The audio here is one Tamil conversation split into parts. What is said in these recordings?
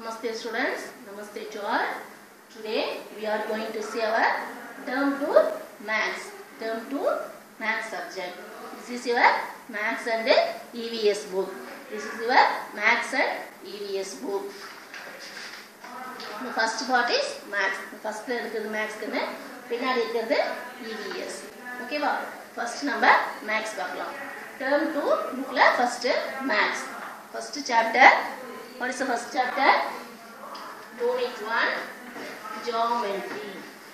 Namaste students, Namaste to all. Today we are going to see our term 2 maths. Term 2 maths subject. This is your maths and EVS book. This is your maths and EVS book. The first part is maths. The first இருக்கிறது மேக்ஸ்க்குன்னு பின்னாடி இருக்கிறது EVS. ஓகேவா ஃபர்ஸ்ட் நம்ம மேக்ஸ் பார்க்கலாம் டேர்ம் டூ புக்கில் first maths first chapter what is the first chapter unit one geometry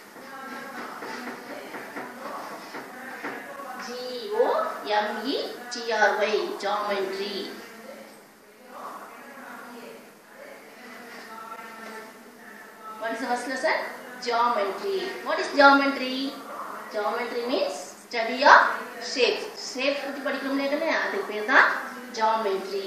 G-O-M-E-T-R-Y geometry What is the first lesson? Geometry. What is geometry? Geometry means study of shapes. Shapes பத்தி படிக்கிறோம் இல்லையா அதுக்கு பேர் தான் geometry.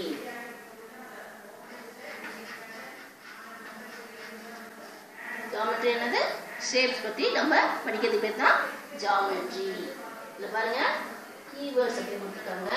geometry என்னது ஷேப்ஸ் பத்தி நம்ம படிக்கிறது பேர் தான் geometry. இதுல பாருங்க keywords அப்படி கொடுத்துருக்காங்க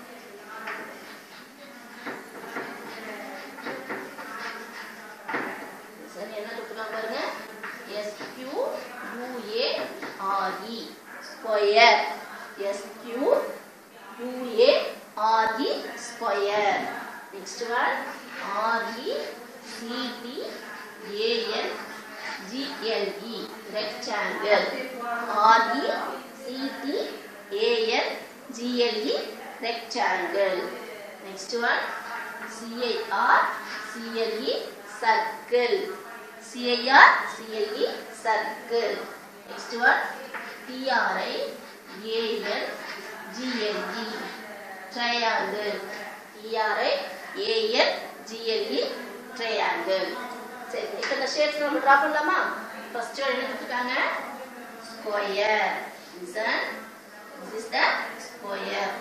சரி என்ன கொடுத்துருக்காங்க பாருங்க S Q U A R E square S Q U A R E square next one R E C T A N G L E rectangle R E C T A N G L E rectangle next one C I R C L E circle CIR CLE circle next one TRI AN GLE triangle TRI AN GLE triangle சரி இப்போ இந்த ஷேப்ஸ் நம்ம ட்ரா பண்ணலாமா ஃபர்ஸ்ட் என்ன கொடுத்துருக்காங்க square this this is the square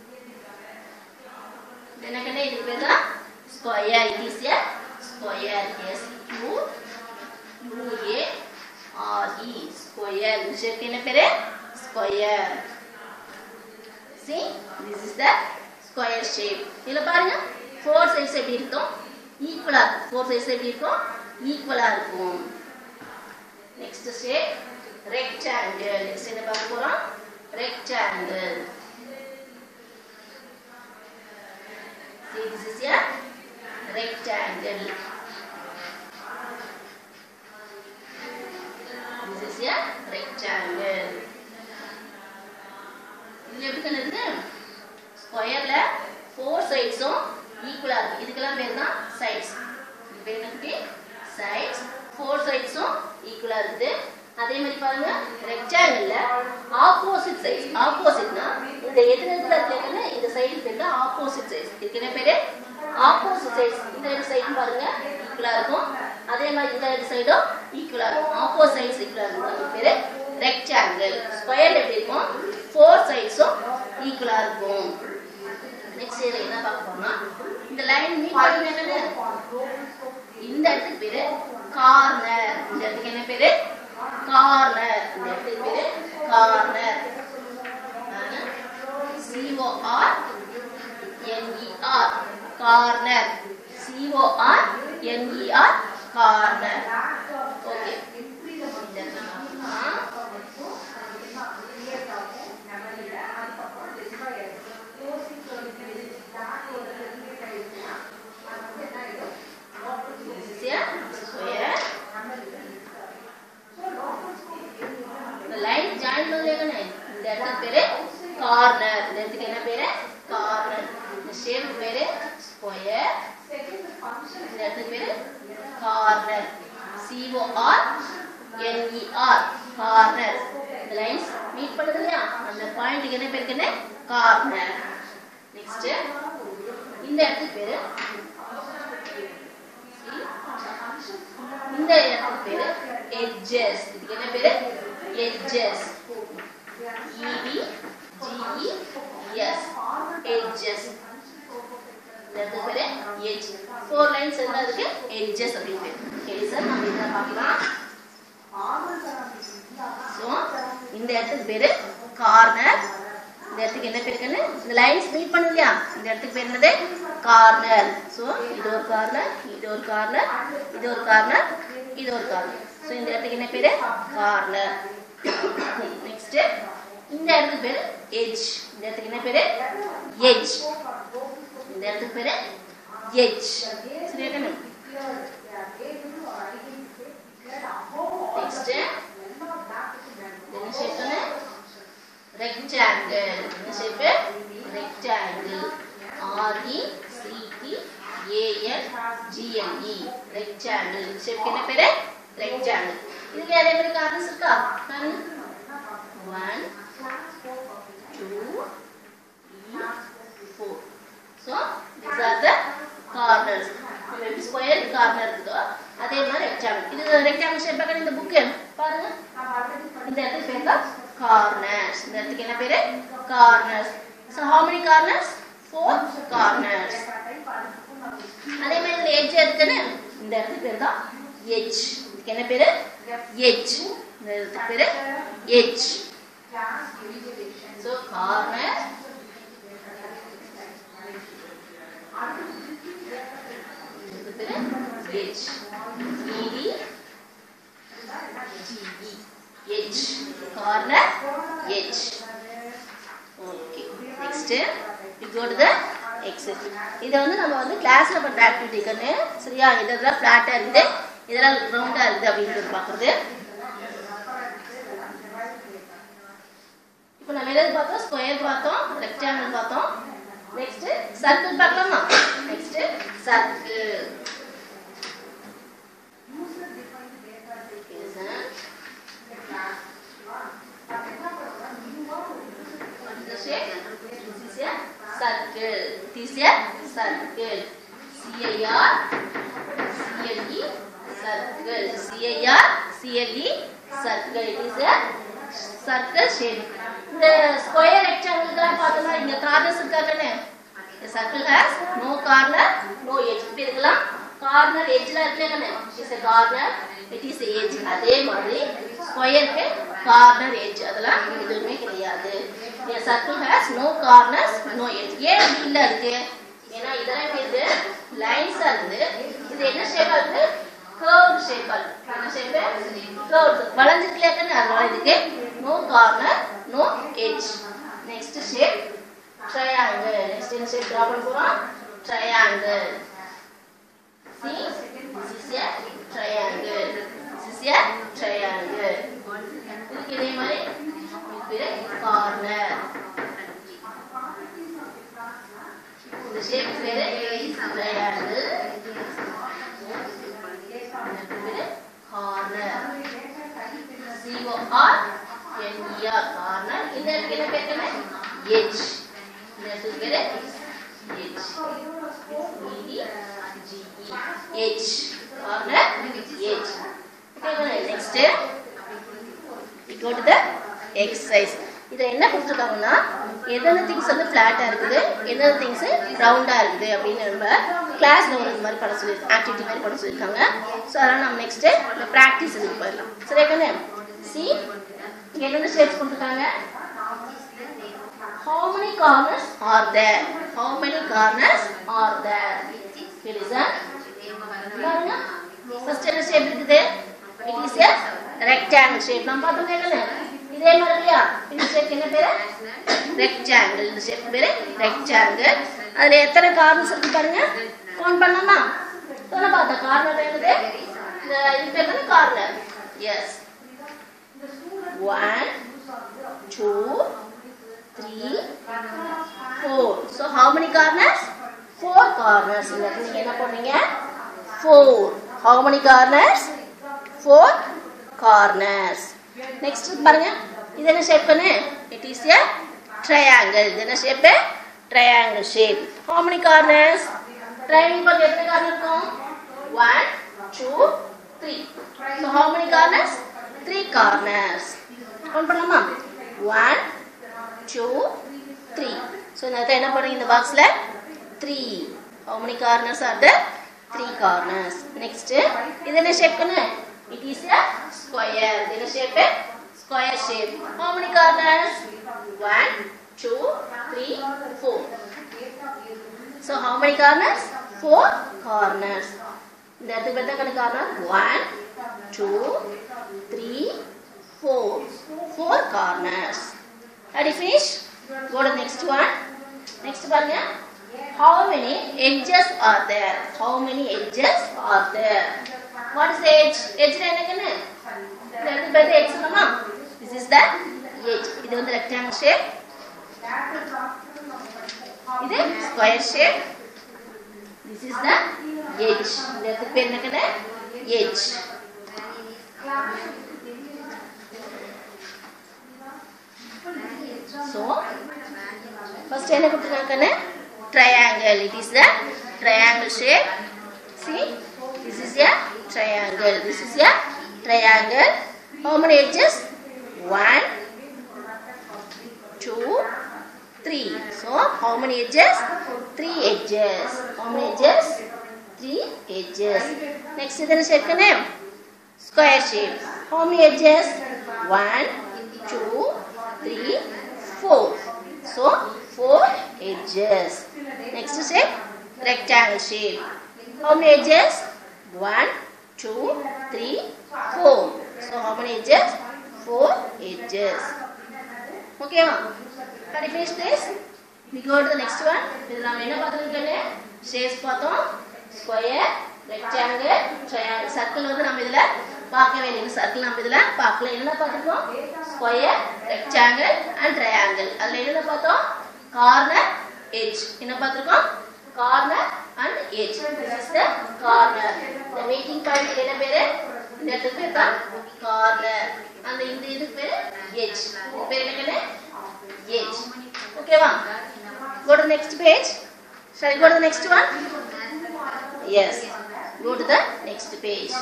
என்ன கண்ணே இதுக்கு பேர் தான் square it is a square S Q U A R E square இந்த ஷேப் என்ன பேரு square see this is the square shape இதுல பாருங்க ஃபோர் சைட்ஸ் எப்படி இருக்கும் ஈக்குவலா ஃபோர் சைட்ஸ் எப்படி இருக்கும் ஈக்குவலா இருக்கும் நெக்ஸ்ட் ஷேப் ரெக்டாங்கிள் நெக்ஸ்ட் என்ன பார்க்க போறோம் rectangle see this is a rectangle. This is a rectangle. இது எப்படி கண்டுது ஸ்கொயர்ல ஃபோர் சைட்ஸும் ஈக்குவலா இருக்கு இதுக்கெல்லாம் பேர் தான் சைட்ஸ் இது பேர் என்ன சைட்ஸ் ஃபோர் சைட்ஸும் ஈக்குவலா இருக்குது அதே மாதிரி பாருங்க ரெக்டாங்கிள்ல ஆப்போசிட் சைட்ஸ் ஆப்போசிட்னா இந்த எதிர்ப்புல இருக்கிற இந்த சைடு பேர் தான் ஆப்போசிட் சைட்ஸ் இதுக்கு என்ன பேரு ஆப்போசிட் சைட்ஸ் இந்த ரெண்டு சைடும் பாருங்க ஈக்குவலா இருக்கும் அதே மாதிரி இந்த ரெண்டு சைடும் ஈக்குவலா இருக்கும் ஆப்போசிட் சைட்ஸ் ஈக்குவலா இருக்கும் அதுக்கு பேரு ரெக்டாங்கிள் ஸ்கொயர் எப்படி இருக்கும் ஃபோர் சைட்ஸும் ஈக்குவலா இருக்கும் நெக்ஸ்ட் இயர் என்ன பார்க்க போறோம்னா இந்த லைன் மீட் பண்ணி என்னது இந்த இடத்துக்கு பேரு கார்னர் இந்த இடத்துக்கு என்ன பேரு கார்னர் இந்த இடத்துக்கு பேரு corner C O R N E R corner C O R N E R corner okay line join பண்ணுங்க இந்த இடத்துக்கு பேரு கார்னர் இந்த இடத்துக்கு என்ன பேரு கார்னர் இந்த ஷேப் பேரு ஸ்கொயர் இந்த இடத்துக்கு பேரு கார்னர் சிஓஆர் என்இஆர் கார்னர் இந்த லைன்ஸ் மீட் பண்ணுது இல்லையா அந்த பாயிண்ட்டுக்கு என்ன பேருக்கு என்ன கார்னர் நெக்ஸ்ட் இந்த இடத்துக்கு பேரு இந்த இடத்துக்கு பேரு எட்ஜஸ் இதுக்கு என்ன பேரு edges E D G E S edges இந்த பேரு எட்ஜ் ஃபோர் லைன்ஸ் என்ன இருக்கு எட்ஜஸ் அப்படின்னு பேர் ஓகே சார் நம்ம இதை பார்க்கலாம் ஸோ இந்த இடத்துக்கு பேரு கார்னர் இந்த இடத்துக்கு என்ன பேர் கண்ணு இந்த லைன்ஸ் மீட் பண்ணும் இல்லையா இந்த இடத்துக்கு பேர் என்னது கார்னர் ஸோ இது ஒரு கார்னர் இது ஒரு கார்னர் இது ஒரு கார்னர் இது ஒரு கார்னர் ஸோ இந்த இடத்துக்கு என்ன பேர் கார்னர் நெக்ஸ்ட் இந்த இடத்துக்கு பேர் எட்ஜ் இந்த இடத்துக்கு என்ன பேர் எட்ஜ் இந்த இடத்துக்கு பேர் எட்ஜ் சரியா கண்ணு நெக்ஸ்ட் என்ன ஷேப் கண்ணு rectangle என்ன shape rectangle R E C T A N G L E rectangle இந்த ஷேப் என்ன பேரு rectangle இதுல அதே மாதிரி கார்னர்ஸ் இருக்கா பாருங்க 1 2 3 4 so these are the corners நம்ம எப்படி ஸ்கொயர் கார்னர் இருக்குதோ அதே மாதிரி ரெக்டாங்கிள் இது ரெக்டாங்கிள் ஷேப் பார்க்க இந்த புக் பாருங்க இந்த இடத்துக்கு பேர் தான் கார்னர்ஸ் இந்த இடத்துக்கு என்ன பேரு corners so how many corners four corners அதே மாதிரி இந்த எட்ஜ் இருக்குன்னு இந்த இடத்துக்கு பேர் தான் எட்ஜ் இதுக்கு என்ன பேரு எட்ஜ் இந்த இடத்துக்கு பேரு எட்ஜ் ஸோ கார்னர் இதுக்கு பேரு எட்ஜ் இடி edge corner edge okay next we go to the exit இதை வந்து நம்ம வந்து கிளாஸ்ல பண்ற ஆக்டிவிட்டிக்குன்னு சரியா இதெல்லாம் ஃபிளாட்டா இருக்குது இதெல்லாம் ரவுண்டா இருக்குது அப்படின்றது பார்க்குறது இப்போ நம்ம எதாவது பார்த்தோம் ஸ்கொயர் பார்த்தோம் ரெக்டாங்கிள் பார்த்தோம் நெக்ஸ்ட் சர்க்கிள் பார்க்கலாமா next circle What is the shape? This is a circle. This is a circle. C-I-R, C-L-E, circle. C-I-R, C-L-E, circle. It is a circle shape. இந்த ஸ்கொயர் ரெக்டாங்கிள்லாம் பார்த்தோம்னா இங்க கார்னர்ஸ் இருக்காங்கன்னு The circle has no corner, no edge. இப்ப இதுக்கெல்லாம் கார்னர் எட்ஜ்ல இருக்குல்லங்க it's a corner it is edge அதே மாதிரி ஸ்கொயருக்கு கார்னர் எட்ஜ் அதெல்லாம் எதுவுமே கிடையாது a circle has no corners no edge ஏன் அப்படி இல்ல இருக்கு ஏன்னா இதெல்லாம் இது லைன்ஸா இருந்து இது என்ன ஷேப்பா இருக்கு கர்வ் ஷேப்பா இருக்கு என்ன ஷேப் கர்வ் வளைஞ்சிருக்கலன்னு அதனால இதுக்கு no corner no edge next shape triangle next என்ன shape draw பண்ண போறோம் triangle see this is a triangle this is a triangle இதுக்கு இதே மாதிரி இது பேரு corner இந்த shape பேரு triangle இதுக்கு பேரு corner C O R N E R corner இந்த இடத்துக்கு என்ன பேர் என்ன edge இந்த இடத்துக்கு பேரு edge E D G E edge corner edge okay next we go to the exercise இதில் என்ன கொடுத்துருக்காங்கன்னா எந்தெந்த திங்ஸ் வந்து ஃப்ளாட்டாக இருக்குது எந்தெந்த திங்ஸ் ரவுண்டாக இருக்குது அப்படின்னு நம்ம கிளாஸில் ஒரு இது மாதிரி பண்ண சொல்லி ஆக்டிவிட்டி மாதிரி பண்ண சொல்லியிருக்காங்க ஸோ அதனால் நம்ம நெக்ஸ்ட்டு இந்த ப்ராக்டிஸ் இதுக்கு போயிடலாம் சரியா கண்ணு சி இங்கே என்னென்ன ஷேப்ஸ் கொடுத்துருக்காங்க How many corners are there? How many corners are there? It is a பாருங்க ஃபர்ஸ்ட் என்ன ஷேப் இருக்குது it is a rectangle shape நம்ம பார்த்தோம் இல்லையா இதே மாதிரி இல்லையா இந்த ஷேப் என்ன பேரு ரெக்டாங்கிள் இந்த ஷேப் பேரு ரெக்டாங்கிள் அதுல எத்தனை கார்னர்ஸ் இருக்கு பாருங்க கவுண்ட் பண்ணலாமா சொன்ன பார்த்தா கார்னர் என்னது இந்த இது பேர் தானே corners one two three, four. So how many corners? Four corners. இந்த இடத்துல நீங்க என்ன பண்ணீங்க? Four. How many corners? Four corners. Next பாருங்க இது என்ன ஷேப் கண்ணு இட் இஸ் எ ட்ரையாங்கிள் இது என்ன shape triangle shape how many corners triangle பார்த்து எத்தனை கார்னர் இருக்கும் one two three so how many corners three corners count பண்ணலாமா ஒன் டூ த்ரீ ஸோ இந்த இடத்துல என்ன பண்ணுறீங்க இந்த பாக்ஸில் three how many corners are there three corners next இது என்ன ஷேப் கண்ணு இட் இஸ் a ஸ்கொயர் இது என்ன shape square shape how many corners one two, three, four. So how many corners? Four corners. இந்த இடத்துக்கு எத்தனை கணக்கு corner? One, two, three, four. Four corners. Are you finished? Go to the next one. Next பாருங்க. How many edges are there? How many edges are there? What is the edge? Edge னா என்னங்கன்னு? இந்த இடத்துக்கு பேர் edge சொன்னோமா? This is the edge. இது வந்து rectangle shape. இது square shape this is the edge இந்த இடத்துக்கு பேர் என்னக்கன்னு எட்ஜ் ஸோ ஃபர்ஸ்ட் என்ன கொடுத்துருக்காங்கன்னு triangle it is the triangle shape see this is a triangle this is a triangle how many edges one two, three. So how many edges? Three edges. How many edges? Three edges. Next is the shape name. Square shape. How many edges? One, two, three, four. So four edges. Next shape. Rectangle shape. How many edges? One, two, three, four. So how many edges? Four edges. ஓகேவா கடி finish this we go to the next one இது நாம என்ன பார்த்துருக்கோம்னு ஷேப்ஸ் பார்த்தோம் ஸ்கொயர் ரெக்டாங்கிள் ட்ரையாங்கிள் சர்க்கிள் வந்து நம்ம இதுல பார்க்கவே இல்லை சர்க்கிள் நம்ம இதுல பார்க்கல என்ன பார்த்துருக்கோம் ஸ்கொயர் ரெக்டாங்கிள் அண்ட் ட்ரையாங்கிள் அதுல என்ன பார்த்தோம் கார்னர் எட்ஜ் என்ன பார்த்துருக்கோம் corner and edge this is the corner இந்த மீட்டிங் பாயிண்ட் என்ன பேரு இந்த இடத்துக்கு பேர் தான் கார்னர் அந்த இந்த இதுக்கு பேரு எட்ஜ் இது பேர் என்னன்னு எட்ஜ் ஓகேவா go to the next page shall we go to the next one yes go to the next page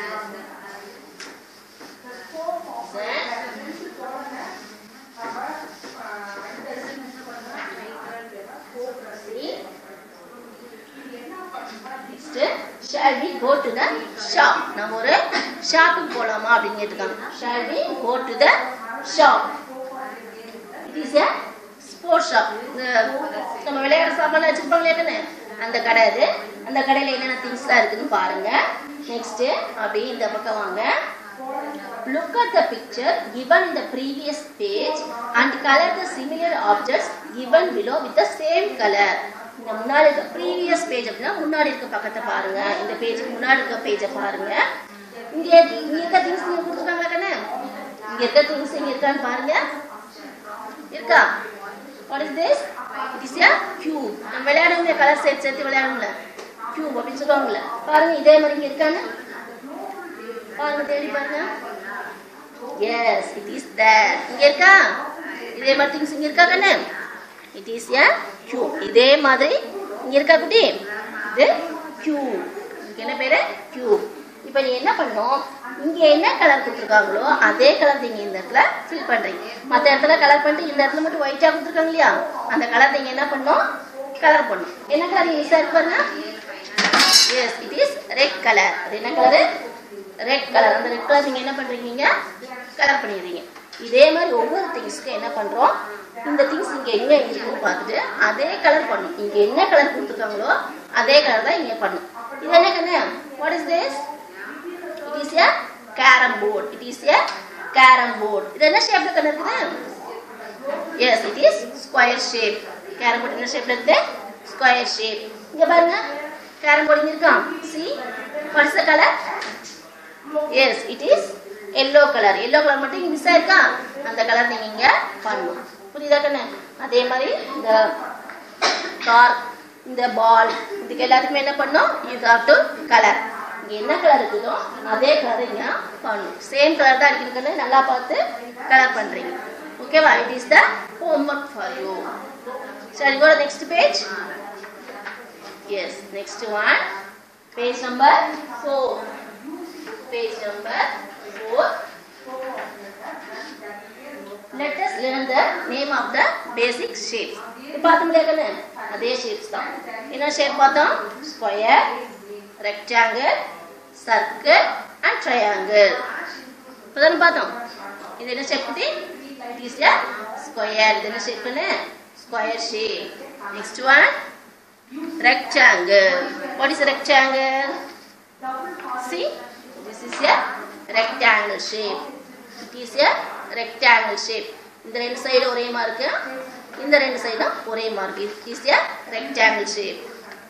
then see next shall we go to the shop நம்ம ஒரு ஷாப்புக்கு போலாமா அப்படின்னு கேட்டிருக்காங்க shall we go to the shop it is a sports shop நம்ம விளையாடுற சாப்பாடு வச்சிருப்பாங்களே கண்ணு அந்த கடை அது அந்த கடையில் என்னென்ன திங்ஸ்லாம் இருக்குன்னு பாருங்க நெக்ஸ்ட் அப்படியே இந்த பக்கம் வாங்க Look at the picture given in the previous page and color the similar objects given below with the same color. இந்த முன்னாடி இருக்க ப்ரீவியஸ் பேஜ் அப்படின்னா முன்னாடி இருக்க பக்கத்தை பாருங்க இந்த பேஜுக்கு முன்னாடி இருக்க பேஜை பாருங்க இங்க இங்க இருக்க திங்ஸ் நீங்க கொடுத்துருக்காங்களா கண்ணு இங்க இருக்க திங்ஸ் இங்க இருக்கான்னு பாருங்க இருக்கா what is this it is a cube நம்ம விளையாடுங்க கலர் சேர்த்து சேர்த்து விளையாடுங்கள cube அப்படின்னு சொல்லுவாங்கல்ல பாருங்க இதே மாதிரி இங்க இருக்கான்னு பாருங்க தேடி பாருங்க எஸ் இட் இஸ் தேர் இங்க இருக்கா இதே மாதிரி திங்ஸ் இங்க இருக்கா கண்ணு இட் இஸ் a cube இதே மாதிரி இங்க இருக்கா குட்டி இது cube இதுக்கு என்ன பேரு cube இப்போ நீ என்ன பண்ணும் இங்க என்ன கலர் கொடுத்துருக்காங்களோ அதே கலர் நீங்க இந்த இடத்துல ஃபில் பண்றீங்க மற்ற இடத்துல கலர் பண்ணிட்டு இந்த இடத்துல மட்டும் ஒயிட்டா கொடுத்துருக்காங்க இல்லையா அந்த கலர் நீங்க என்ன பண்ணும் கலர் பண்ணும் என்ன கலர் ஈஸியா இருக்கு பாருங்க yes it is red colour அது என்ன கலர் ரெட் கலர் அந்த ரெட் கலர் நீங்க என்ன பண்றீங்க கலர் பண்ணிடுறீங்க இதே மாதிரி ஒவ்வொரு திங்ஸ்க்கு என்ன பண்றோம் இந்த திங்ஸ் இங்க எங்க இருக்குன்னு பார்த்துட்டு அதே கலர் பண்ணும் இங்க என்ன கலர் கொடுத்துருக்காங்களோ அதே கலர் தான் இங்க பண்ணும் இது என்ன கண்ணு what is this it is a carrom board it is a carrom board இது என்ன ஷேப்ல கண்ணு இருக்குது yes it is square shape carrom board என்ன ஷேப்ல இருக்குது ஸ்கொயர் ஷேப் இங்க பாருங்க கேரம் போர்ட் இங்க இருக்கா see what is the colour yes it is yellow colour yellow colour மட்டும் இங்க மிஸ் ஆயிருக்கா அந்த கலர் நீங்க இங்க பண்ணணும் புரியுதா கண்ணு அதே மாதிரி இந்த கார் இந்த பால் இதுக்கு எல்லாத்துக்குமே என்ன பண்ணும் யூ ஹாவ் டு கலர் இங்க என்ன கலர் இருக்குதோ அதே கலர் இங்க பண்ணணும் சேம் கலர் தான் இருக்குன்னு நல்லா பார்த்து கலர் பண்றீங்க ஓகேவா it is the homework for you சரி go next page yes next one page number four page number 4. Let us learn the name of the basic shapes. இது பார்த்தோம் இல்லையா அதே ஷேப்ஸ் தான் என்ன ஷேப் பார்த்தோம் square rectangle circle and triangle இப்போதானே பார்த்தோம் இது என்ன ஷேப் குட்டி இட் இஸ் எ ஸ்கொயர் இது என்ன ஷேப்னு square shape next one rectangle what is a rectangle see this is a rectangle shape it is a rectangle shape இந்த ரெண்டு சைடு ஒரே மாதிரி இருக்கு இந்த ரெண்டு சைடும் ஒரே மாதிரி இருக்கு it is a rectangle shape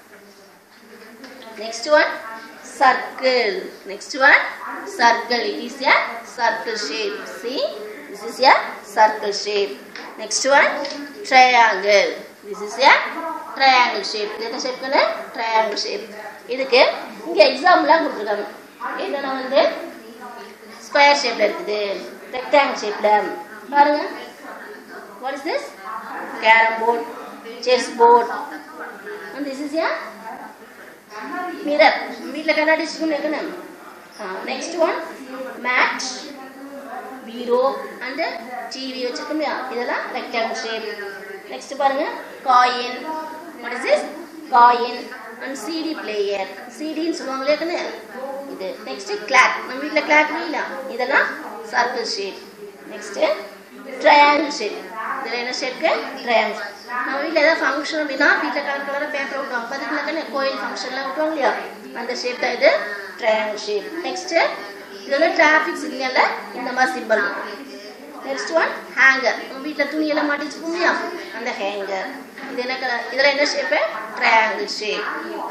next one circle next one circle it is a circle shape see this is a circle shape next one triangle this is a triangle shape இது என்ன ஷேப்னு triangle shape இதுக்கு இங்க எக்ஸாம்பிளாக கொடுத்துருக்காங்க என்னன்னா வந்து ஸ்கொயர் ஷேப்ல இருக்குது ரெக்டாங்கிள் ஷேப்ல பாருங்க what is this carrom board chess board and this is a mirror வீட்டில் கண்ணாடி வச்சுக்கணும் இருக்கணும் நெக்ஸ்ட் ஒன் மேட் பீரோ அண்ட் டிவி வச்சிருக்கோம் இல்லையா இதெல்லாம் ரெக்டாங்கிள் ஷேப் நெக்ஸ்ட் பாருங்க coin what is this coin and CD player சிடின்னு சொல்லுவாங்களே கண்ணு இது நெக்ஸ்ட் கிளாக் நம்ம வீட்டில் கிளாக் இல்லையா இதெல்லாம் circle shape next triangle shape இதில் என்ன ஷேப்க்கு ட்ரையாங்கிள் நம்ம வீட்டில் ஏதாவது ஃபங்க்ஷன் அப்படின்னா வீட்டில் கலர் கலராக பேப்பர் விட்டுவாங்க பார்த்தீங்கன்னா கோயில் ஃபங்க்ஷன்லாம் விட்டுவாங்க இல்லையா அந்த ஷேப் தான் இது ட்ரையாங்கிள் ஷேப் நெக்ஸ்ட் இது வந்து டிராஃபிக் சிக்னலில் இந்த மாதிரி சிம்பிள் நெக்ஸ்ட் ஒன் ஹேங்கர் நம்ம வீட்டில் துணியெல்லாம் மாட்டி வச்சுக்கோங்க இல்லையா அந்த ஹேங்கர் இது என்ன கலர் இதில் என்ன ஷேப்பு ட்ரையாங்கிள் ஷேப்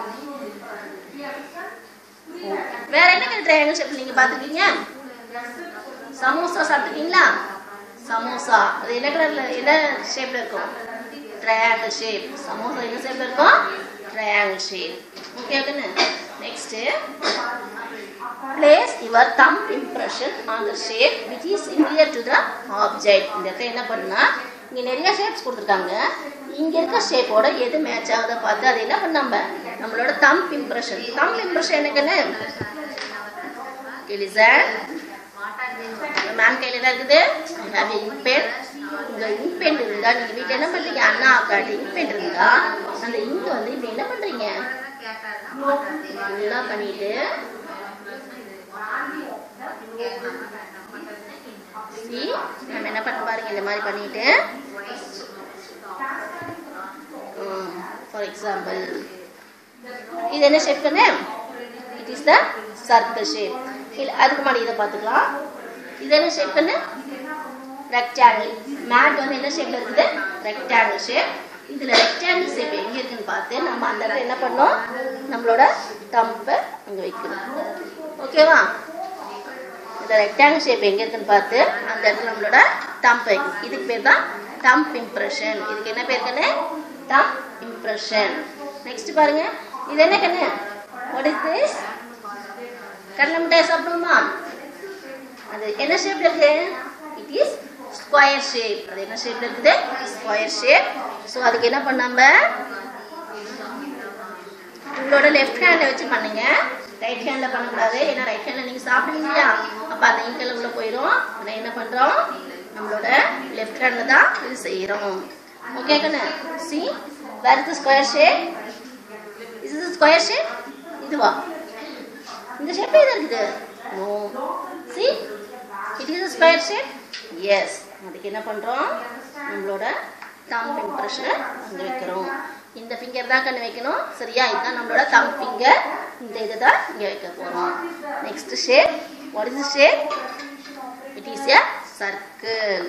வேற என்ன ட்ரையாங்கிள் ஷேப் நீங்கள் பார்த்துருக்கீங்க சமோசா சாப்பிட்டுருக்கீங்களா சமோசா அது என்ன கலர்ல என்ன ஷேப்ல இருக்கும் ட்ரையாங்கிள் ஷேப் சமோசா என்ன ஷேப்ல இருக்கும் ட்ரையாங்கிள் ஷேப் ஓகே ஓகேன்னு next place your thumb impression on the shape which is near to the object இந்த இடத்துல என்ன பண்ணுனா இங்க நிறைய ஷேப்ஸ் கொடுத்துருக்காங்க இங்க இருக்க ஷேப்போட எது மேட்ச் ஆகுதோ பார்த்து அது என்ன பண்ணாம நம்மளோட தம் இம்ப்ரெஷன் தம் இம்ப்ரெஷன் என்னக்குன்னு லிசன் மேம் கையில் என்ன இருக்குது ஹேவ் இங்க் பென் உங்க இங்க் பென் இருந்தா நீங்க வீட்டில் என்ன பண்றீங்க அண்ணா அக்காட்டு இங்க் பென் இருந்தா அந்த இங்க் வந்து இப்படி என்ன பண்றீங்க நல்லா பண்ணிட்டு see நம்ம என்ன பண்ண பாருங்க இந்த மாதிரி பண்ணிட்டு ஃபார் எக்ஸாம்பிள் இது என்ன ஷேப் கண்ணு it is the circle shape இல்லை அதுக்கு முன்னாடி இதை பார்த்துக்கலாம் இது என்ன ஷேப் கண்ணு ரெக்டாங்கிள் மேட் வந்து என்ன ஷேப்ல இருக்குது ரெக்டாங்கிள் ஷேப் இதுல ரெக்டாங்கிள் ஷேப் எங்க இருக்குன்னு பார்த்து நம்ம அந்த இடத்துல என்ன பண்ணோம் நம்மளோட தம்பை அங்க வைக்கணும் ஓகேவா இந்த ரெக்டாங்கிள் ஷேப் எங்க இருக்குன்னு பார்த்து அந்த இடத்துல நம்மளோட தம்ப் வைக்கணும் இதுக்கு பேர் தான் தம்ப் இம்ப்ரெஷன் இதுக்கு என்ன பேர் கண்ணு தம்ப் இம்ப்ரெஷன் நெக்ஸ்ட் பாருங்க இது என்ன கண்ணு வாட் இஸ் திஸ் கடலை மிட்டாய் சாப்பிடுமா அது என்ன ஷேப்ல இருக்கு இட் இஸ் ஸ்கொயர் ஷேப் அது என்ன ஷேப்ல இருக்குது ஸ்கொயர் ஷேப் ஸோ அதுக்கு என்ன பண்ணாம உங்களோட லெஃப்ட் ஹேண்ட்ல வச்சு பண்ணுங்க ரைட் ஹேண்ட்ல பண்ணக்கூடாது ஏன்னா ரைட் ஹேண்ட்ல நீங்க சாப்பிடுவீங்க இல்லையா அப்ப அந்த இங்கல உள்ள போயிடும் ஆனா என்ன பண்றோம் நம்மளோட லெஃப்ட் ஹேண்ட்ல தான் இது செய்யறோம் ஓகே கண்ணு see where is square shape is is square shape இதுவா இந்த ஷேப் எது இருக்குது no see it is square shape yes அதுக்கு என்ன பண்றோம் நம்மளோட தம் இம்ப்ரெஷனை அங்கே வைக்கிறோம் இந்த ஃபிங்கர் தான் கண்ணு வைக்கணும் சரியா இதுதான் நம்மளோட தம் ஃபிங்கர் இந்த இதை தான் இங்கே வைக்க போகிறோம் next shape what is shape it is a circle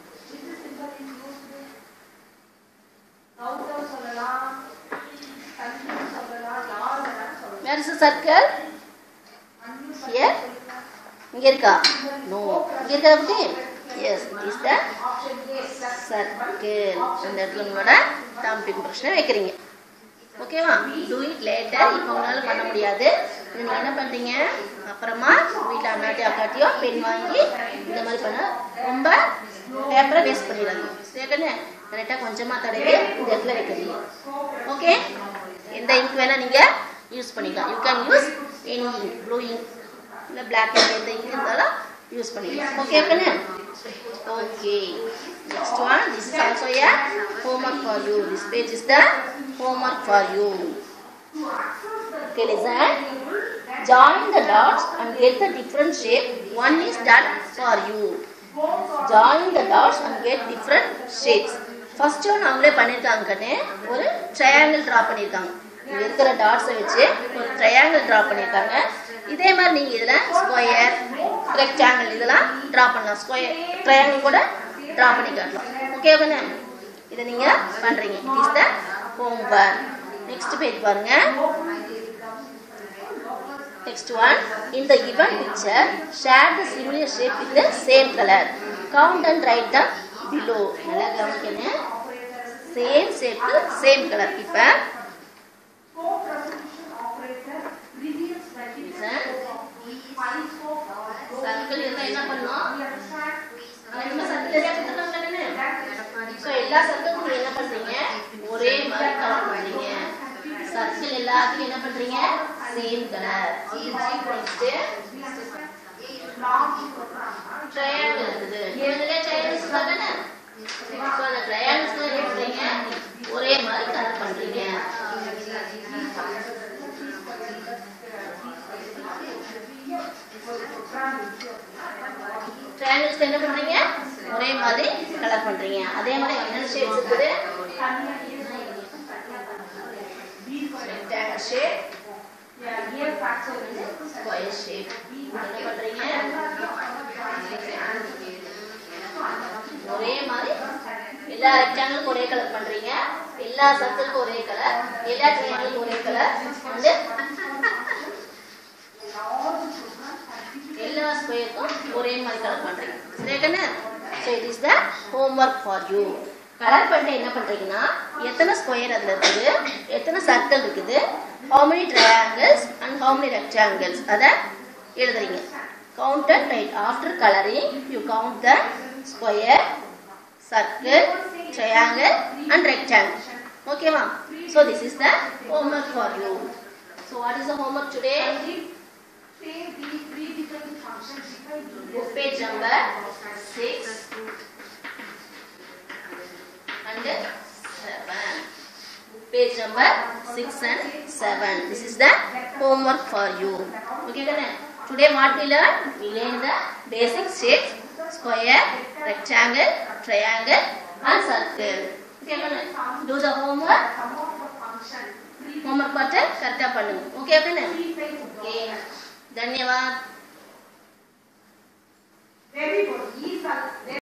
where is circle here இங்க இருக்கா நோ இங்க இருக்கா அப்படி yes it is the circle அந்த இடத்துல உங்களோட தம் இம்ப்ரெஷனை வைக்கிறீங்க ஓகேவா டூ இட் லேட்டர் இப்போ உங்களால் பண்ண முடியாது இது நீங்கள் என்ன பண்ணுறீங்க அப்புறமா வீட்டில் அண்ணாட்டி அக்காட்டியோ பென் வாங்கி இந்த மாதிரி பண்ண ரொம்ப பேப்பரை வேஸ்ட் பண்ணிடாதீங்க சரிண்ணே கரெக்டாக கொஞ்சமாக தடவி இந்த இடத்துல வைக்கிறீங்க ஓகே எந்த இங்க் வேணால் நீங்கள் யூஸ் பண்ணிக்கலாம் you can use any ink blue ink இல்லை பிளாக் இங்க் எந்த இங்க் இருந்தாலும் யூஸ் பண்ணிக்கலாம் ஓகே கண்ணு okay next one this is also a homework for you this page is the homework for you okay listen join the dots and get the different shape one is done for you join the dots and get different shapes first one அவங்களே பண்ணியிருக்காங்க கண்ணு ஒரு ட்ரையாங்கிள் ட்ரா பண்ணியிருக்காங்க இங்க இருக்கிற டாட்ஸை வச்சு ஒரு ட்ரையாங்கிள் ட்ரா பண்ணியிருக்காங்க இதே மாதிரி நீங்கள் இதில் ஸ்கொயர் ரெக்டாங்கிள் இதெல்லாம் ட்ரா பண்ணலாம் ஸ்கொயர் ட்ரையாங்கிள் கூட ட்ரா பண்ணி காட்டலாம் ஓகே கண்ணு இதை நீங்கள் பண்ணுறீங்க it is the homework next page பாருங்க Next one, in the given picture, share the similar shape with the same color. Count and write them below. நல்லா கவனிக்கணும் சேம் ஷேப் சேம் கலர் இப்போ சர்க்கிள் இருந்தால் என்ன பண்ணோம் நம்ம சர்க்கிள் ஸோ எல்லா சர்க்கிளுக்கும் நீங்க என்ன பண்றீங்க ஒரே மாதிரி கலர் பண்றீங்க சர்க்கிள் எல்லாத்துக்கும் என்ன பண்றீங்க சேம் கலர் ட்ரையாங்கிள் இருக்குது இதுல ட்ரையாங்கிள்ஸ் தானே ஸோ அந்த ட்ரையாங்கிள்ஸ் என்ன பண்றீங்க ஒரே மாதிரி கலர் பண்றீங்க ட்ரையாங்கிள்ஸ் என்ன பண்றீங்க ஒரே மாதிரி கலர் பண்றீங்க அதே மாதிரி என்னென்ன ஷேப்ஸ் இருக்குது rectangle shape square shape என்ன பண்றீங்க ஒரே மாதிரி எல்லா ரெக்டாங்கிளுக்கும் ஒரே கலர் பண்றீங்க எல்லா சர்க்கிளுக்கும் ஒரே கலர் எல்லா ட்ரையாங்கிளுக்கும் ஒரே கலர் வந்து எல்லா ஸ்கொயருக்கும் ஒரே மாதிரி கலர் பண்றீங்க சரியா கண்ணு so it is the homework for you colour பண்ணிட்டு என்ன பண்றீங்கன்னா எத்தனை ஸ்கொயர் அதுல இருக்குது எத்தனை சர்க்கிள் இருக்குது how many triangles and how many rectangles அதை எழுதுறீங்க count and write after coloring you count the square circle triangle and rectangle okay ma'am so this is the homework for you so what is the homework today book page number 6 and 7 page number 6 and 7 this is the homework for you okay Kanna? today what we learn we learn the basic shapes square rectangle triangle and circle okay Kanna? do the homework homework பார்த்து கரெக்டாக பண்ணுங்க ஓகே கண்ணு ஓகே தன்யவாத் Very good. These are